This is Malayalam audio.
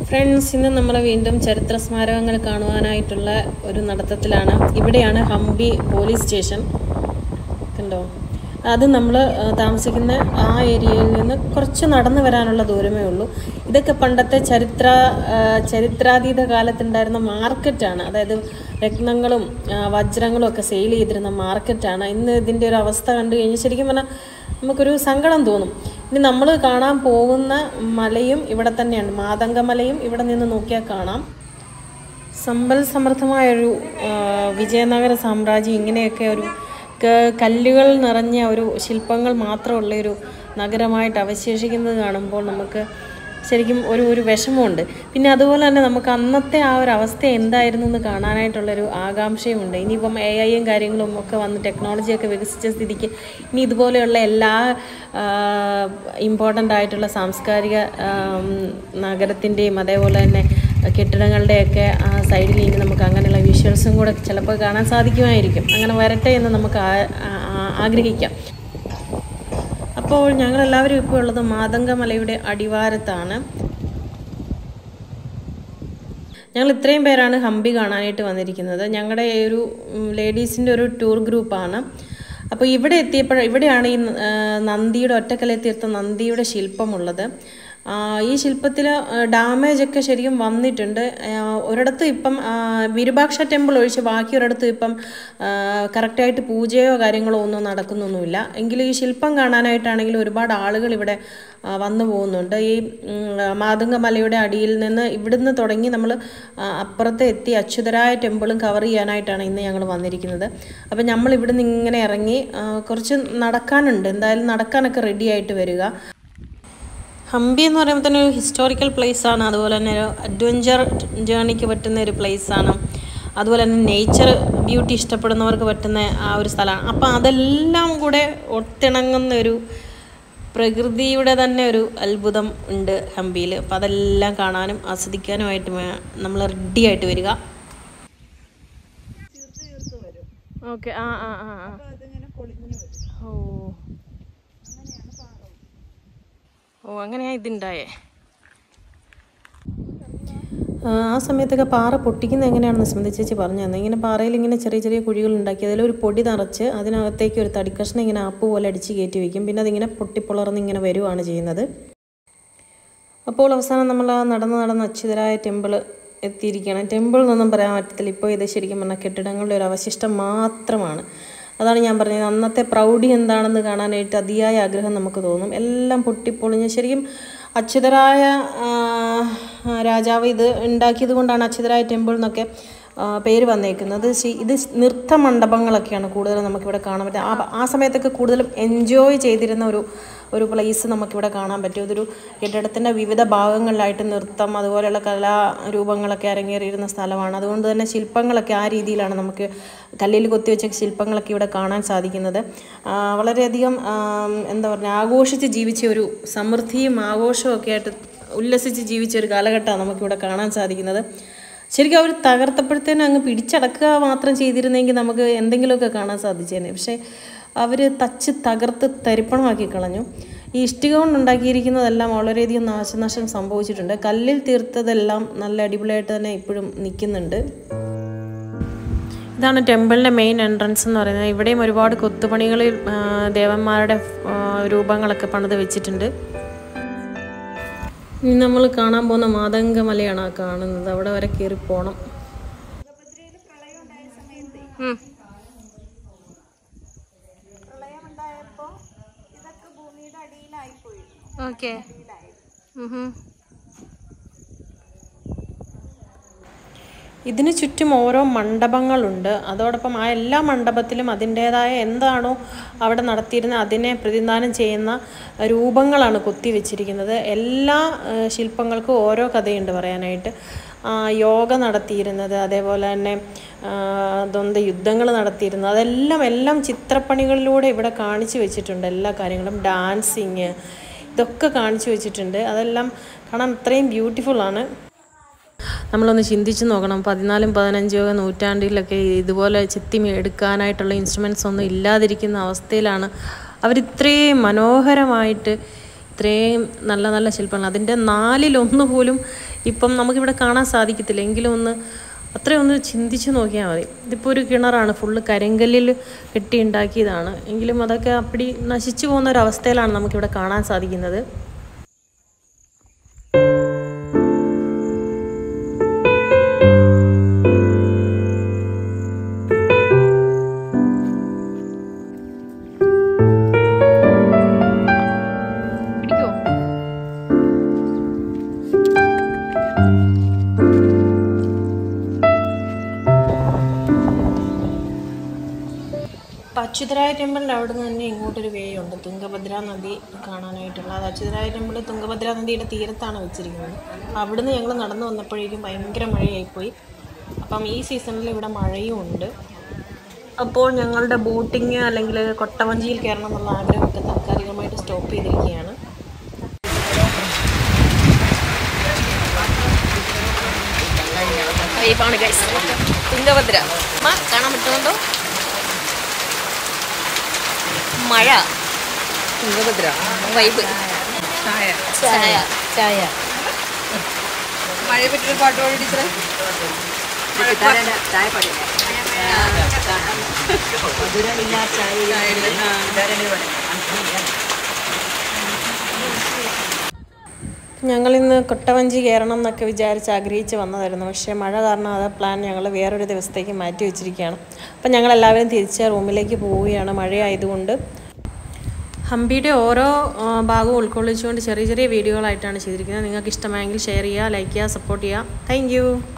ഫ്രണ്ട്സ് ഇന്ന് നമ്മൾ വീണ്ടും ചരിത്ര സ്മാരകങ്ങൾ കാണുവാനായിട്ടുള്ള ഒരു നടത്തത്തിലാണ് ഇവിടെയാണ് ഹംപി പോലീസ് സ്റ്റേഷൻ കണ്ടോ അത് നമ്മൾ താമസിക്കുന്ന ആ ഏരിയയിൽ നിന്ന് കുറച്ച് നടന്നു വരാനുള്ള ദൂരമേ ഉള്ളൂ ഇതൊക്കെ പണ്ടത്തെ ചരിത്ര ആ, ചരിത്രാതീത കാലത്തുണ്ടായിരുന്ന മാർക്കറ്റാണ് അതായത് രത്നങ്ങളും ആ, വജ്രങ്ങളും ഒക്കെ സെയിൽ ചെയ്തിരുന്ന മാർക്കറ്റാണ് ഇന്ന് ഇതിൻ്റെ ഒരു അവസ്ഥ കണ്ടു കഴിഞ്ഞാൽ ശരിക്കും പറഞ്ഞാൽ നമുക്കൊരു സങ്കടം തോന്നും ഇനി നമ്മൾ കാണാൻ പോകുന്ന മലയും ഇവിടെ തന്നെയാണ് മാതംഗമലയും ഇവിടെ നിന്ന് നോക്കിയാൽ കാണാം സമ്പൽ സമൃദ്ധമായൊരു ആ, വിജയനഗര സാമ്രാജ്യം ഇങ്ങനെയൊക്കെ ഒരു ക- കല്ലുകൾ നിറഞ്ഞ ഒരു ശില്പങ്ങൾ മാത്രമുള്ള ഒരു നഗരമായിട്ട് അവശേഷിക്കുന്നത് കാണുമ്പോൾ നമുക്ക് ശരിക്കും ഒരു ഒരു വിഷമമുണ്ട് പിന്നെ അതുപോലെ തന്നെ നമുക്ക് അന്നത്തെ ആ ഒരു അവസ്ഥ എന്തായിരുന്നു എന്ന് കാണാനായിട്ടുള്ളൊരു ആകാംക്ഷയുമുണ്ട് ഇനിയിപ്പം എ ഐയും കാര്യങ്ങളും ഒക്കെ വന്ന് ടെക്നോളജിയൊക്കെ വികസിച്ച സ്ഥിതിക്ക് ഇനി ഇതുപോലെയുള്ള എല്ലാ ഇമ്പോർട്ടൻ്റ് ആയിട്ടുള്ള സാംസ്കാരിക ആം, നഗരത്തിൻ്റെയും അതേപോലെ തന്നെ കെട്ടിടങ്ങളുടെയൊക്കെ ആ സൈഡിൽ ഇനി നമുക്ക് അങ്ങനെയുള്ള വിഷ്വൽസും കൂടെ ചിലപ്പോൾ കാണാൻ സാധിക്കുമായിരിക്കും അങ്ങനെ വരട്ടെ എന്ന് നമുക്ക് ആ- ആ- ആഗ്രഹിക്കാം അപ്പോൾ ഞങ്ങളെല്ലാവരും ഇപ്പോൾ ഉള്ളത് മാതംഗമലയുടെ അടിവാരത്താണ് ഞങ്ങൾ ഇത്രയും പേരാണ് ഹംപി കാണാനായിട്ട് വന്നിരിക്കുന്നത് ഞങ്ങളുടെ ഈ ഒരു ലേഡീസിൻ്റെ ഒരു ടൂർ ഗ്രൂപ്പാണ് അപ്പോൾ ഇവിടെ എത്തിയപ്പോൾ ഇവിടെയാണ് ഈ ആ, നന്ദിയുടെ ഒറ്റക്കല്ലിൽ തീർത്ത നന്ദിയുടെ ശില്പമുള്ളത് ആ, ഈ ശില്പത്തിൽ ഡാമേജ് ഒക്കെ ശരിക്കും വന്നിട്ടുണ്ട് ആ, ഒരിടത്ത് ഇപ്പം ആ, വിരുപാക്ഷ ടെമ്പിൾ ഒഴിച്ച് ബാക്കി ഒരിടത്ത് ഇപ്പം കറക്റ്റായിട്ട് പൂജയോ കാര്യങ്ങളോ ഒന്നും നടക്കുന്നൊന്നുമില്ല എങ്കിലും ഈ ശില്പം കാണാനായിട്ടാണെങ്കിൽ ഒരുപാട് ആളുകൾ ഇവിടെ ആ, വന്നു പോകുന്നുണ്ട് ഈ ഉം, മാതംഗമലയുടെ അടിയിൽ നിന്ന് ഇവിടുന്ന് തുടങ്ങി നമ്മൾ അപ്പുറത്ത് എത്തി അച്യുതരായ ടെമ്പിളും കവർ ചെയ്യാനായിട്ടാണ് ഇന്ന് ഞങ്ങൾ വന്നിരിക്കുന്നത് അപ്പം നമ്മൾ ഇവിടുന്ന് ഇങ്ങനെ ഇറങ്ങി ആ, കുറച്ച് നടക്കാനുണ്ട് എന്തായാലും നടക്കാനൊക്കെ റെഡി ആയിട്ട് വരിക ഹംപി എന്ന് പറയുമ്പോൾ തന്നെ ഒരു ഹിസ്റ്റോറിക്കൽ പ്ലേസ് ആണ് അതുപോലെ തന്നെ ഒരു അഡ്വഞ്ചർ ജേണിക്ക് പറ്റുന്ന ഒരു പ്ലേസ് ആണ് അതുപോലെ തന്നെ നേച്ചർ ബ്യൂട്ടി ഇഷ്ടപ്പെടുന്നവർക്ക് പറ്റുന്ന ആ ഒരു സ്ഥലമാണ് അപ്പോൾ അതെല്ലാം കൂടെ ഒത്തിണങ്ങുന്ന ഒരു പ്രകൃതിയുടെ തന്നെ ഒരു അത്ഭുതം ഉണ്ട് ഹംപിയിൽ അപ്പോൾ അതെല്ലാം കാണാനും ആസ്വദിക്കാനുമായിട്ട് നമ്മൾ റെഡി ആയിട്ട് വരിക ഓക്കെ ആ ആ ആ ആ ഓ ഓ അങ്ങനെയാ ഇതുണ്ടായേ ആ ആ സമയത്തൊക്കെ പാറ പൊട്ടിക്കുന്നത് എങ്ങനെയാണെന്ന് സ്മൃതി ചേച്ചി പറഞ്ഞു തന്നെ ഇങ്ങനെ പാറയിൽ ഇങ്ങനെ ചെറിയ ചെറിയ കുഴികൾ ഉണ്ടാക്കി അതിലൊരു പൊടി നിറച്ച് അതിനകത്തേക്ക് ഒരു തടിക്കഷ്ണം ഇങ്ങനെ ആപ്പ് പോലെ അടിച്ച് കയറ്റി വയ്ക്കും പിന്നെ അതിങ്ങനെ പൊട്ടിപ്പൊളർന്ന് ഇങ്ങനെ വരുവാണ് ചെയ്യുന്നത് അപ്പോൾ അവസാനം നമ്മൾ ആ നടന്ന് നടന്ന് അച്യുതരായ ടെമ്പിൾ എത്തിയിരിക്കുകയാണ് ടെമ്പിൾ എന്നൊന്നും പറയാൻ പറ്റത്തില്ല ഇപ്പോൾ ഇത് ശരിക്കും പറഞ്ഞാൽ കെട്ടിടങ്ങളുടെ ഒരു അവശിഷ്ടം മാത്രമാണ് അതാണ് ഞാൻ പറഞ്ഞത് അന്നത്തെ പ്രൗഢി എന്താണെന്ന് കാണാനായിട്ട് അതിയായ ആഗ്രഹം നമുക്ക് തോന്നും എല്ലാം പൊട്ടിപ്പൊളിഞ്ഞ് ശരിക്കും അച്യുതരായ ആ, രാജാവ് ഇത് ഉണ്ടാക്കിയത് കൊണ്ടാണ് അച്യുതരായ ടെമ്പിൾ എന്നൊക്കെ ആ, പേര് വന്നേക്കുന്നത് ശി- ഇത് നൃത്ത മണ്ഡപങ്ങളൊക്കെയാണ് കൂടുതലും നമുക്കിവിടെ കാണാൻ പറ്റുക ആ ആ സമയത്തൊക്കെ കൂടുതലും എൻജോയ് ചെയ്തിരുന്ന ഒരു ഒരു പ്ലേസ് നമുക്കിവിടെ കാണാൻ പറ്റും ഇതൊരു കെട്ടിടത്തിൻ്റെ വിവിധ ഭാഗങ്ങളിലായിട്ട് നൃത്തം അതുപോലെയുള്ള കലാരൂപങ്ങളൊക്കെ അരങ്ങേറിയിരുന്ന സ്ഥലമാണ് അതുകൊണ്ട് തന്നെ ശില്പങ്ങളൊക്കെ ആ രീതിയിലാണ് നമുക്ക് കല്ലിൽ കൊത്തിവെച്ച ശില്പങ്ങളൊക്കെ ഇവിടെ കാണാൻ സാധിക്കുന്നത് ആ, വളരെയധികം ആ, എന്താ പറയുക ആഘോഷിച്ച് ജീവിച്ച ഒരു സമൃദ്ധിയും ആഘോഷവും ഒക്കെ ആയിട്ട് ഉല്ലസിച്ച് ജീവിച്ച ഒരു കാലഘട്ടമാണ് നമുക്കിവിടെ കാണാൻ സാധിക്കുന്നത് ശരിക്കും അവർ തകർത്തപ്പോഴത്തേനും അങ്ങ് പിടിച്ചടക്കുക മാത്രം ചെയ്തിരുന്നെങ്കിൽ നമുക്ക് എന്തെങ്കിലുമൊക്കെ കാണാൻ സാധിച്ചേനെ പക്ഷേ അവർ തച്ച് തകർത്ത് തരിപ്പണമാക്കി കളഞ്ഞു ഈ ഇഷ്ടിക കൊണ്ടുണ്ടാക്കിയിരിക്കുന്നതെല്ലാം വളരെയധികം നാശനഷ്ടം സംഭവിച്ചിട്ടുണ്ട് കല്ലിൽ തീർത്തതെല്ലാം നല്ല അടിപൊളിയായിട്ട് തന്നെ ഇപ്പോഴും നിൽക്കുന്നുണ്ട് ഇതാണ് ടെമ്പിളിൻ്റെ മെയിൻ എൻട്രൻസ് എന്ന് പറയുന്നത് ഇവിടെയും ഒരുപാട് കൊത്തുപണികളിൽ ആ, ദേവന്മാരുടെ ആ, രൂപങ്ങളൊക്കെ പണിത് വെച്ചിട്ടുണ്ട് ഇനി നമ്മൾ കാണാൻ പോകുന്ന മാതംഗമലയാണ് ആ കാണുന്നത് അവിടെ വരെ കയറി പോണം ഓക്കെ ഇതിന് ചുറ്റും ഓരോ മണ്ഡപങ്ങളുണ്ട് അതോടൊപ്പം ആ എല്ലാ മണ്ഡപത്തിലും അതിൻ്റേതായ എന്താണോ അവിടെ നടത്തിയിരുന്നത് അതിനെ പ്രതിനിധാനം ചെയ്യുന്ന രൂപങ്ങളാണ് കൊത്തി വെച്ചിരിക്കുന്നത് എല്ലാ ആ, ശില്പങ്ങൾക്കും ഓരോ കഥയുണ്ട് പറയാനായിട്ട് ആ, യോഗ നടത്തിയിരുന്നത് അതേപോലെ തന്നെ ആ, ദ്വന്ദ് യുദ്ധങ്ങൾ നടത്തിയിരുന്നത് അതെല്ലാം എല്ലാം ചിത്രപ്പണികളിലൂടെ ഇവിടെ കാണിച്ചു വെച്ചിട്ടുണ്ട് എല്ലാ കാര്യങ്ങളും ഡാൻസിങ് ഇതൊക്കെ കാണിച്ചു വെച്ചിട്ടുണ്ട് അതെല്ലാം കാണാൻ അത്രയും ബ്യൂട്ടിഫുൾ ആണ് നമ്മളൊന്ന് ചിന്തിച്ച് നോക്കണം പതിനാലും പതിനഞ്ചോ നൂറ്റാണ്ടിലൊക്കെ ഇതുപോലെ ചെത്തി എടുക്കാനായിട്ടുള്ള ഇൻസ്ട്രുമെൻറ്റ്സ് ഒന്നും ഇല്ലാതിരിക്കുന്ന അവസ്ഥയിലാണ് അവരിത്രയും മനോഹരമായിട്ട് ഇത്രയും നല്ല നല്ല ശില്പങ്ങൾ അതിൻ്റെ നാലിലൊന്ന് പോലും ഇപ്പം നമുക്കിവിടെ കാണാൻ സാധിക്കത്തില്ല എങ്കിലും ഒന്ന് അത്രയും ഒന്ന് ചിന്തിച്ച് നോക്കിയാൽ മതി ഇതിപ്പോൾ ഒരു കിണറാണ് ഫുള്ള് കരിങ്കല്ലിൽ കെട്ടി ഉണ്ടാക്കിയതാണ് എങ്കിലും അതൊക്കെ അപ്പടി നശിച്ചു പോകുന്ന ഒരു അവസ്ഥയിലാണ് നമുക്കിവിടെ കാണാൻ സാധിക്കുന്നത് പിടിക്കോ അപ്പം അച്യുതരായ ടെമ്പിളിൻ്റെ അവിടെ നിന്ന് തന്നെ ഇങ്ങോട്ടൊരു വേ ഉണ്ട് തുംഗഭദ്ര നദി കാണാനായിട്ടുള്ള അത് അച്യുതരായ ടെമ്പിൾ തുംഗഭദ്ര നദിയുടെ തീരത്താണ് വെച്ചിരിക്കുന്നത് അപ്പം അവിടുന്ന് ഞങ്ങൾ നടന്നു വന്നപ്പോഴേക്കും ഭയങ്കര മഴയായിപ്പോയി അപ്പം ഈ സീസണിൽ ഇവിടെ മഴയും ഉണ്ട് അപ്പോൾ ഞങ്ങളുടെ ബോട്ടിങ് അല്ലെങ്കിൽ കൊട്ടവഞ്ചിയിൽ കയറണം എന്നുള്ള ആഗ്രഹമൊക്കെ താൽക്കാലികമായിട്ട് സ്റ്റോപ്പ് ചെയ്തിരിക്കുകയാണ് വൈബാണ് ഗൈസ് തുങ്കഭദ്ര അമ്മ കാണാൻ പറ്റുന്നുണ്ടോ മഴ തുങ്കഭദ്ര വൈബ് ചായ ചായ ചായ മഴയെ പറ്റിയൊരു പാട്ട് പാടി ടീച്ചറെ ചായ പാടില്ല ഞങ്ങളിന്ന് കൊട്ടവഞ്ചി കയറണം എന്നൊക്കെ വിചാരിച്ച് ആഗ്രഹിച്ച് വന്നതായിരുന്നു പക്ഷേ മഴ കാരണം അത് പ്ലാൻ ഞങ്ങൾ വേറൊരു ദിവസത്തേക്ക് മാറ്റി വെച്ചിരിക്കുകയാണ് അപ്പം ഞങ്ങൾ എല്ലാവരും തിരിച്ച് റൂമിലേക്ക് പോവുകയാണ് മഴയായതുകൊണ്ട് ഹംപിയുടെ ഓരോ ആ, ഭാഗവും ഉൾക്കൊള്ളിച്ചുകൊണ്ട് ചെറിയ ചെറിയ വീഡിയോകളായിട്ടാണ് ചെയ്തിരിക്കുന്നത് നിങ്ങൾക്ക് ഇഷ്ടമായെങ്കിൽ ഷെയർ ചെയ്യുക ലൈക്ക് ചെയ്യുക സപ്പോർട്ട് ചെയ്യുക താങ്ക്